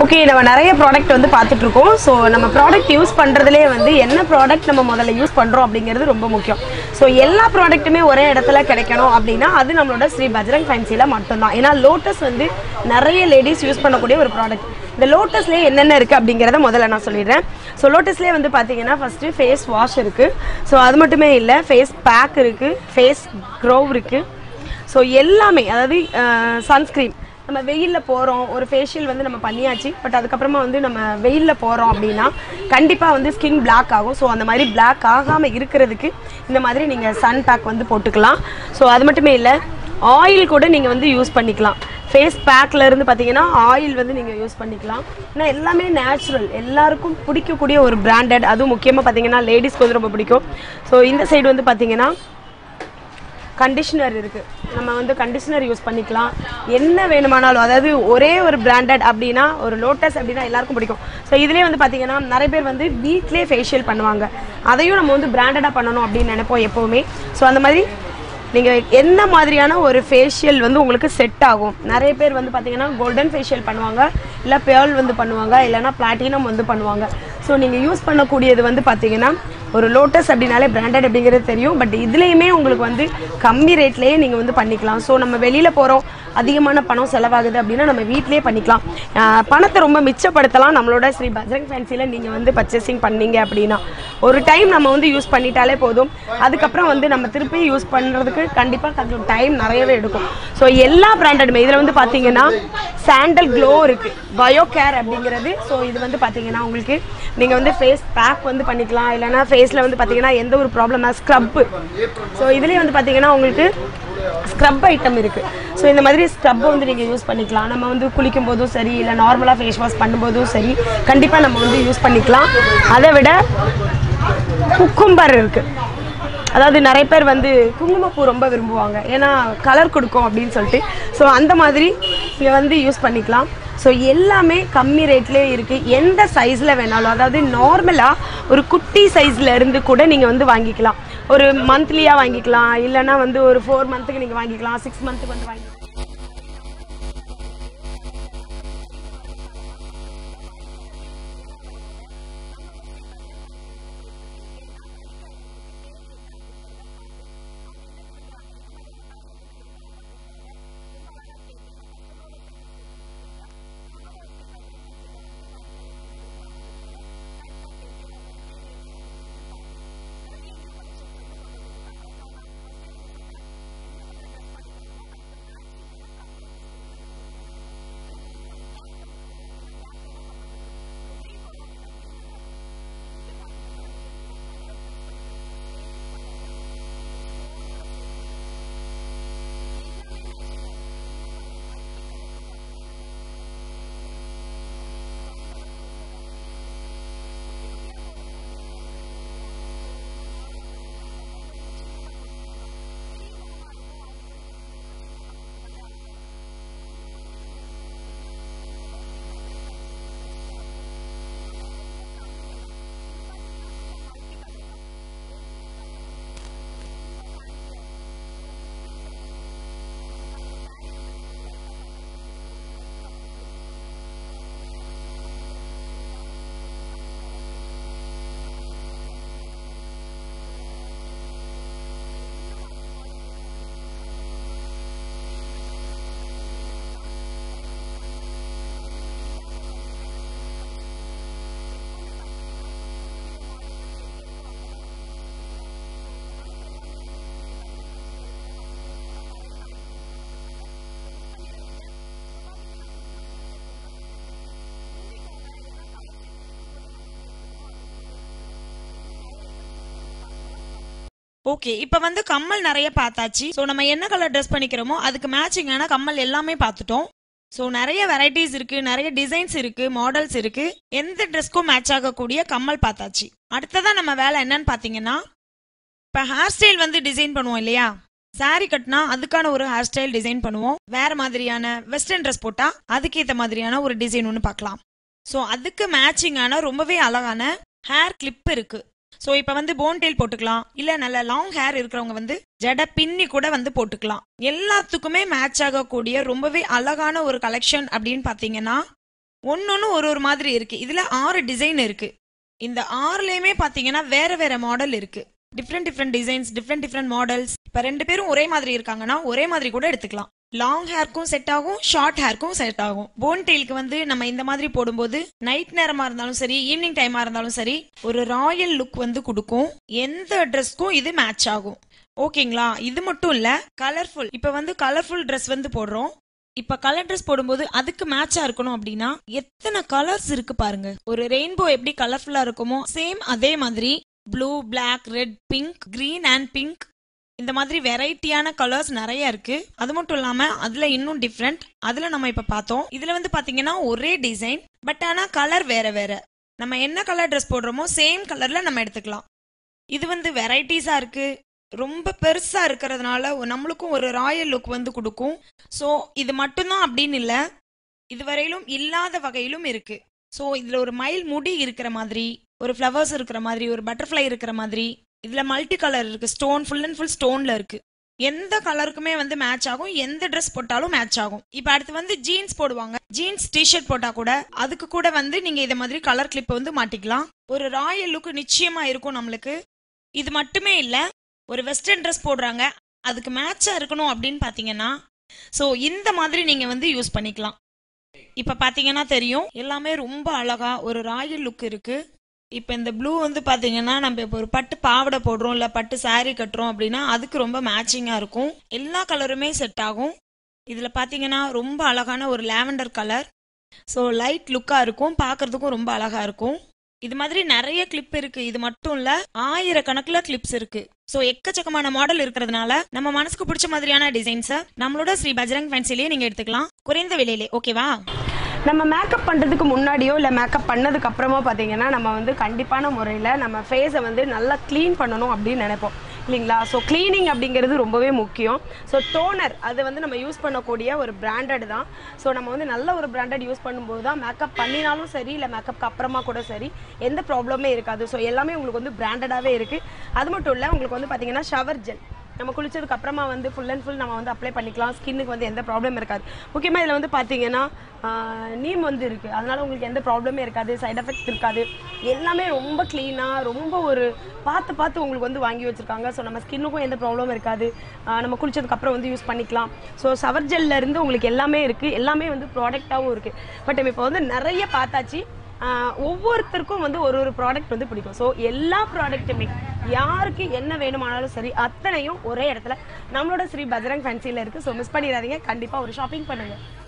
okay நம்ம நிறைய product வந்து பார்த்துட்டு இருக்கோம் ஸோ நம்ம ப்ராடக்ட் யூஸ் பண்ணுறதுலேயே வந்து என்ன ப்ராடக்ட் நம்ம முதல்ல யூஸ் பண்ணுறோம் அப்படிங்கிறது ரொம்ப முக்கியம் ஸோ எல்லா ப்ராடக்ட்டுமே ஒரே இடத்துல கிடைக்கணும் அப்படின்னா அது நம்மளோட ஸ்ரீ பஜ்ரங் ஃபேன்சியில் மட்டும்தான் ஏன்னா லோட்டஸ் வந்து நிறைய லேடிஸ் யூஸ் பண்ணக்கூடிய ஒரு ப்ராடக்ட் இந்த லோட்டஸ்லேயே என்னென்ன இருக்குது அப்படிங்கிறத முதல்ல நான் சொல்லிடுறேன் ஸோ லோட்டஸ்லேயே வந்து பார்த்தீங்கன்னா ஃபஸ்ட்டு ஃபேஸ் வாஷ் இருக்குது ஸோ அது மட்டுமே இல்லை ஃபேஸ் பேக் இருக்குது ஃபேஸ் க்ரோவ் இருக்குது ஸோ எல்லாமே அதாவது சன்ஸ்க்ரீன் நம்ம வெயிலில் போகிறோம் ஒரு ஃபேஷியல் வந்து நம்ம பண்ணியாச்சு பட் அதுக்கப்புறமா வந்து நம்ம வெயிலில் போகிறோம் அப்படின்னா கண்டிப்பாக வந்து ஸ்கின் பிளாக் ஆகும் ஸோ அந்த மாதிரி பிளாக் ஆகாமல் இருக்கிறதுக்கு இந்த மாதிரி நீங்கள் சன் பேக் வந்து போட்டுக்கலாம் ஸோ அது மட்டுமே இல்லை ஆயில் கூட நீங்கள் வந்து யூஸ் பண்ணிக்கலாம் ஃபேஸ் பேக்கில் இருந்து பார்த்தீங்கன்னா ஆயில் வந்து நீங்கள் யூஸ் பண்ணிக்கலாம் ஏன்னா எல்லாமே நேச்சுரல் எல்லாருக்கும் பிடிக்கக்கூடிய ஒரு பிராண்டட் அதுவும் முக்கியமாக பார்த்தீங்கன்னா லேடிஸ்க்கு வந்து ரொம்ப பிடிக்கும் ஸோ இந்த சைடு வந்து பார்த்தீங்கன்னா கண்டிஷனர் இருக்கு நம்ம வந்து கண்டிஷனர் யூஸ் பண்ணிக்கலாம் என்ன வேணுமானாலும் அதாவது ஒரே ஒரு பிராண்டட் அப்படின்னா ஒரு லோட்டஸ் அப்படின்னா எல்லாருக்கும் பிடிக்கும் ஸோ இதுலேயே வந்து பார்த்தீங்கன்னா நிறைய பேர் வந்து வீட்லேயே ஃபேஷியல் பண்ணுவாங்க அதையும் நம்ம வந்து பிராண்டடாக பண்ணணும் அப்படின்னு நினைப்போம் எப்போவுமே ஸோ அந்த மாதிரி நீங்கள் என்ன மாதிரியான ஒரு ஃபேஷியல் வந்து உங்களுக்கு செட் ஆகும் நிறைய பேர் வந்து பார்த்தீங்கன்னா கோல்டன் ஃபேஷியல் பண்ணுவாங்க இல்லை பேர்ல் வந்து பண்ணுவாங்க இல்லைன்னா பிளாட்டினம் வந்து பண்ணுவாங்க ஸோ நீங்கள் யூஸ் பண்ணக்கூடியது வந்து பார்த்தீங்கன்னா ஒரு லோட்டஸ் அப்படின்னாலே பிராண்டட் அப்படிங்கிறது தெரியும் பட் இதுலேயுமே உங்களுக்கு வந்து கம்மி ரேட்லேயே நீங்கள் வந்து பண்ணிக்கலாம் ஸோ நம்ம வெளியில் போகிறோம் அதிகமான பணம் செலவாகுது அப்படின்னா நம்ம வீட்டிலேயே பண்ணிக்கலாம் ஆஹ் பணத்தை ரொம்ப மிச்சப்படுத்தலாம் நம்மளோட ஸ்ரீ பஜ்ரங் ஃபேன்சியில் நீங்கள் வந்து பர்ச்சேசிங் பண்ணீங்க அப்படின்னா ஒரு டைம் நம்ம வந்து யூஸ் பண்ணிட்டாலே போதும் அதுக்கப்புறம் வந்து நம்ம திருப்பி யூஸ் பண்ணுறதுக்கு கண்டிப்பாக கொஞ்சம் டைம் நிறையவே எடுக்கும் ஸோ எல்லா பிராண்டடுமே இதில் வந்து பார்த்தீங்கன்னா சாண்டல் க்ளோ இருக்குது பயோ கேர் அப்படிங்கிறது ஸோ இது வந்து பார்த்தீங்கன்னா உங்களுக்கு நீங்கள் வந்து ஃபேஸ் பேக் வந்து பண்ணிக்கலாம் இல்லைன்னா ஃபேஸில் வந்து பார்த்தீங்கன்னா எந்த ஒரு ப்ராப்ளம் ஸ்க்ரப்பு ஸோ இதுலேயே வந்து பார்த்தீங்கன்னா உங்களுக்கு ஸ்க்ரப் ஐட்டம் இருக்குது ஸோ இந்த மாதிரி ஸ்க்ரப்பை வந்து நீங்கள் யூஸ் பண்ணிக்கலாம் நம்ம வந்து குளிக்கும் போதும் சரி இல்லை நார்மலாக ஃபேஸ் வாஷ் பண்ணும்போதும் சரி கண்டிப்பாக நம்ம வந்து யூஸ் பண்ணிக்கலாம் அதை விட குக்கும்பர் இருக்குது அதாவது நிறைய பேர் வந்து குங்குமப்பூ ரொம்ப விரும்புவாங்க ஏன்னா கலர் கொடுக்கும் அப்படின்னு சொல்லிட்டு ஸோ அந்த மாதிரி இங்கே வந்து யூஸ் பண்ணிக்கலாம் ஸோ எல்லாமே கம்மி ரேட்லேயே இருக்குது எந்த சைஸில் வேணாலும் அதாவது நார்மலாக ஒரு குட்டி சைஸில் இருந்து கூட நீங்கள் வந்து வாங்கிக்கலாம் ஒரு மந்த்லியாக வாங்கிக்கலாம் இல்லைன்னா வந்து ஒரு ஃபோர் மந்த்துக்கு நீங்கள் வாங்கிக்கலாம் சிக்ஸ் மந்த்துக்கு வந்து வாங்கிக்கலாம் ஓகே இப்போ வந்து கம்மல் நிறைய பார்த்தாச்சு ஸோ நம்ம என்ன கலர் ட்ரெஸ் பண்ணிக்கிறோமோ அதுக்கு மேட்சிங்கான கம்மல் எல்லாமே பார்த்துட்டோம் ஸோ நிறைய வெரைட்டிஸ் இருக்கு நிறைய டிசைன்ஸ் இருக்கு மாடல்ஸ் இருக்கு எந்த ட்ரெஸ்க்கும் மேட்ச் ஆகக்கூடிய கம்மல் பார்த்தாச்சு அடுத்ததா நம்ம வேலை என்னன்னு பார்த்தீங்கன்னா இப்போ ஹேர் ஸ்டைல் வந்து டிசைன் பண்ணுவோம் இல்லையா saree கட்டினா அதுக்கான ஒரு ஹேர் ஸ்டைல் டிசைன் பண்ணுவோம் வேற மாதிரியான வெஸ்டர்ன் ட்ரெஸ் போட்டா அதுக்கேற்ற மாதிரியான ஒரு டிசைன் ஒன்று பார்க்கலாம் ஸோ அதுக்கு மேட்சிங்கான ரொம்பவே அழகான ஹேர் கிளிப் இருக்கு ஸோ இப்போ வந்து போன் டெயில் போட்டுக்கலாம் இல்லை நல்ல லாங் ஹேர் இருக்கிறவங்க வந்து ஜடை பின்னி கூட வந்து போட்டுக்கலாம் எல்லாத்துக்குமே மேட்ச் ஆகக்கூடிய ரொம்பவே அழகான ஒரு கலெக்ஷன் அப்படின்னு பார்த்தீங்கன்னா ஒன்னொன்னு ஒரு ஒரு மாதிரி இருக்கு இதுல ஆறு டிசைன் இருக்கு இந்த ஆறுலயுமே பாத்தீங்கன்னா வேற வேற மாடல் இருக்கு different different designs different different models இப்ப ரெண்டு பேரும் ஒரே மாதிரி இருக்காங்கன்னா ஒரே மாதிரி கூட எடுத்துக்கலாம் லாங் ஹேர்க்கும் செட் ஆகும் ஷார்ட் ஹேர்க்கும் செட் ஆகும் போன் டெயிலுக்கு வந்து நம்ம இந்த மாதிரி போடும்போது நைட் நேரமா இருந்தாலும் சரி ஈவினிங் டைமா இருந்தாலும் சரி ஒரு ராயல் லுக் வந்து கொடுக்கும் எந்த ட்ரெஸ்க்கும் இது மேட்ச் ஆகும் ஓகேங்களா இது மட்டும் இல்ல கலர்ஃபுல் இப்ப வந்து கலர்ஃபுல் Dress வந்து போடுறோம் இப்ப கலர் Dress போடும்போது அதுக்கு மேட்சா இருக்கணும் அப்படின்னா எத்தனை கலர்ஸ் இருக்கு பாருங்க ஒரு ரெயின்போ எப்படி கலர்ஃபுல்லா இருக்குமோ சேம் அதே மாதிரி blue black red pink green and pink இந்த மாதிரி வெரைட்டியான கலர்ஸ் நிறைய இருக்கு அது மட்டும் இல்லாம அதுல இன்னும் டிஃப்ரெண்ட் அதுல நம்ம இப்ப பார்த்தோம் இதுல வந்து பாத்தீங்கன்னா ஒரே டிசைன் பட் ஆனா கலர் வேற வேற நம்ம என்ன கலர் Dress போடுறோமோ சேம் கலர்ல நம்ம எடுத்துக்கலாம் இது வந்து வெரைட்டிஸா இருக்கு ரொம்ப பெருசா இருக்கிறதுனால நம்மளுக்கும் ஒரு ராயல் லுக் வந்து கொடுக்கும் ஸோ இது மட்டும்தான் அப்படின்னு இல்லை இதுவரையிலும் இல்லாத வகையிலும் இருக்கு ஸோ இதுல ஒரு மயில் முடி இருக்கிற மாதிரி ஒரு ஃப்ளவர்ஸ் இருக்கிற மாதிரி ஒரு பட்டர்ஃப்ளை இருக்கிற மாதிரி இதுல மல்டி கலர் இருக்கு ஸ்டோன் ஃபுல் அண்ட் ஃபுல் ஸ்டோன்ல இருக்கு எந்த கலருக்குமே வந்து மேட்ச் ஆகும் எந்த Dress போட்டாலும் மேட்ச் ஆகும் இப்போ அடுத்து வந்து ஜீன்ஸ் போடுவாங்க ஜீன்ஸ் டிஷர்ட் போட்டா கூட அதுக்கு கூட வந்து நீங்க இதை மாதிரி கலர் கிளிப் வந்து மாட்டிக்கலாம் ஒரு ராயல் லுக் நிச்சயமா இருக்கும் நம்மளுக்கு இது மட்டுமே இல்ல ஒரு வெஸ்டர்ன் Dress போடுறாங்க அதுக்கு மேட்சா இருக்கணும் அப்படின்னு பாத்தீங்கன்னா ஸோ இந்த மாதிரி நீங்க வந்து யூஸ் பண்ணிக்கலாம் இப்ப பாத்தீங்கன்னா தெரியும் எல்லாமே ரொம்ப அழகா ஒரு ராயல் லுக் இருக்கு இப்ப இந்த ப்ளூ வந்து பாத்தீங்கன்னா நம்ம இப்போ ஒரு பட்டு பாவாடை போடுறோம் இல்ல பட்டு saree கட்டுறோம் அப்படின்னா அதுக்கு ரொம்ப மேட்சிங்கா இருக்கும் எல்லா கலருமே செட் ஆகும் இதுல பாத்தீங்கன்னா ரொம்ப அழகான ஒரு லாவெண்டர் கலர் ஸோ லைட் லுக்கா இருக்கும் பார்க்கிறதுக்கும் ரொம்ப அழகா இருக்கும் இது மாதிரி நிறைய கிளிப் இருக்கு இது மட்டும் இல்ல ஆயிரக்கணக்குல கிளிப்ஸ் இருக்கு ஸோ எக்கச்சக்கமான மாடல் இருக்கிறதுனால நம்ம மனசுக்கு பிடிச்ச மாதிரியான டிசைன்ஸை நம்மளோட ஸ்ரீ பஜ்ரங் ஃபேன்சிலேயே நீங்க எடுத்துக்கலாம் குறைந்த விலையிலே ஓகேவா நம்ம மேக்கப் பண்ணுறதுக்கு முன்னாடியோ இல்லை மேக்கப் பண்ணதுக்கு அப்புறமா பார்த்தீங்கன்னா நம்ம வந்து கண்டிப்பான முறையில் நம்ம ஃபேஸை வந்து நல்லா க்ளீன் பண்ணணும் அப்படின்னு நினைப்போம் இல்லைங்களா ஸோ க்ளீனிங் அப்படிங்கிறது ரொம்பவே முக்கியம் ஸோ டோனர் அது வந்து நம்ம யூஸ் பண்ணக்கூடிய ஒரு பிராண்டட் தான் ஸோ நம்ம வந்து நல்ல ஒரு பிராண்டட் யூஸ் பண்ணும்போது தான் மேக்கப் பண்ணினாலும் சரி இல்லை மேக்கப்க்கு அப்புறமா கூட சரி எந்த ப்ராப்ளமே இருக்காது ஸோ எல்லாமே உங்களுக்கு வந்து பிராண்டடாகவே இருக்குது அது மட்டும் இல்லை உங்களுக்கு வந்து பார்த்தீங்கன்னா ஷவர் ஜெல் நம்ம குளிச்சதுக்கு அப்புறமா வந்து ஃபுல் அண்ட் ஃபுல் நம்ம வந்து அப்ளை பண்ணிக்கலாம் ஸ்கின்னுக்கு வந்து எந்த ப்ராப்ளம் இருக்காது முக்கியமாக இதில் வந்து பார்த்தீங்கன்னா நீம் வந்து இருக்குது அதனால உங்களுக்கு எந்த ப்ராப்ளமே இருக்காது சைடு எஃபெக்ட் இருக்காது எல்லாமே ரொம்ப க்ளீனாக ரொம்ப ஒரு பார்த்து பார்த்து உங்களுக்கு வந்து வாங்கி வச்சுருக்காங்க ஸோ நம்ம ஸ்கின்னுக்கும் எந்த ப்ராப்ளமும் இருக்காது ஆஹ் நம்ம குளிச்சதுக்கு அப்புறம் வந்து யூஸ் பண்ணிக்கலாம் ஸோ சவர் ஜெல்ல இருந்து உங்களுக்கு எல்லாமே இருக்குது எல்லாமே வந்து ப்ராடக்டாகவும் இருக்குது பட் இப்போ வந்து நிறைய பார்த்தாச்சு ஆஹ் ஒவ்வொருத்தருக்கும் வந்து ஒரு ஒரு ப்ராடக்ட் வந்து பிடிக்கும் ஸோ எல்லா ப்ராடக்ட்டுமே யாருக்கு என்ன வேணுமானாலும் சரி அத்தனையும் ஒரே இடத்துல நம்மளோட ஸ்ரீ பஜ்ரங் ஃபேன்சியில் இருக்குது ஸோ மிஸ் பண்ணிடாதீங்க கண்டிப்பாக ஒரு ஷாப்பிங் பண்ணுங்கள்